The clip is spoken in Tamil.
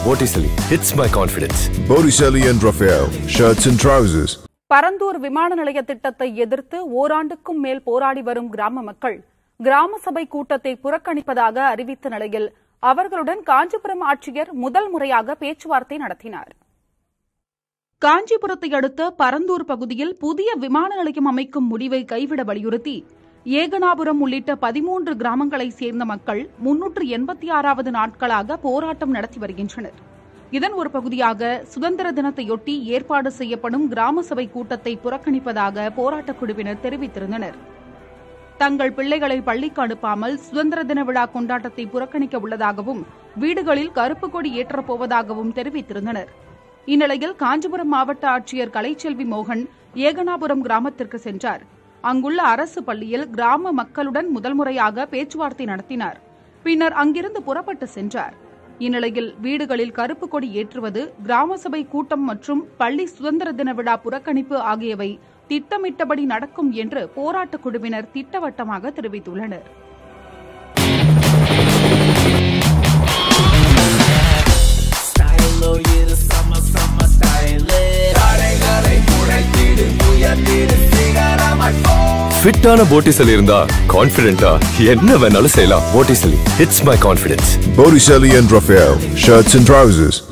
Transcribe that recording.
Vorticeli hits my confidence. Botticelli and Raphael, shirts and trousers. Parandur விமான நிலைய திட்டத்தை எதிர்த்து ஓராண்டுக்கும் மேல் போராடி வரும் கிராம மக்கள் கிராம சபை கூட்டத்தை புறக்கணிப்பதாக அறிவித்த நிலையில் அவர்களுடன் காஞ்சிபுரம் ஆட்சியர் முதல் முறையாக பேச்சுவார்த்தை நடத்தினார் காஞ்சிபுரத்தை அடுத்த பரந்தூர் பகுதியில் புதிய விமான நிலையம் அமைக்கும் முடிவை கைவிட வலியுறுத்தி ஏகனாபுரம் உள்ளிட்ட பதிமூன்று கிராமங்களைச் சேர்ந்த மக்கள் முன்னூற்று எண்பத்தி ஆறாவது நாட்களாக போராட்டம் நடத்தி வருகின்றனர் இதன் ஒரு பகுதியாக சுதந்திர தினத்தையொட்டி ஏற்பாடு செய்யப்படும் கிராம சபை கூட்டத்தை புறக்கணிப்பதாக போராட்டக் குழுவினர் தெரிவித்திருந்தனர் தங்கள் பிள்ளைகளை பள்ளிக்கு அனுப்பாமல் சுதந்திர தின விழா கொண்டாட்டத்தை புறக்கணிக்க உள்ளதாகவும் வீடுகளில் கருப்பு கொடி ஏற்றப் போவதாகவும் தெரிவித்திருந்தனர் இந்நிலையில் காஞ்சிபுரம் மாவட்ட ஆட்சியர் கலைச்செல்வி மோகன் ஏகனாபுரம் கிராமத்திற்கு சென்றார் அங்குள்ள அரசு பள்ளியில் கிராம மக்களுடன் முதல் முறையாக பேச்சுவார்த்தை நடத்தினார் பின்னர் அங்கிருந்து புறப்பட்டு சென்றார் இந்நிலையில் வீடுகளில் கருப்பு கொடி ஏற்றுவது கிராம சபை கூட்டம் மற்றும் பள்ளி சுதந்திர தின விழா புறக்கணிப்பு ஆகியவை திட்டமிட்டபடி நடக்கும் என்று போராட்டக் குழுவினர் திட்டவட்டமாக தெரிவித்துள்ளனர் Style இது summer summer style தடைகளை உடைத்திடு உயர்த்திடு சிகரமாய் போ ஃபிட்டான போட்டிசலி இருந்தா கான்ஃபிடென்ட்டா என்ன வேணாலும் செய்யலாம் partially hits my confidence. Botticelli and Raphael, shirts and trousers.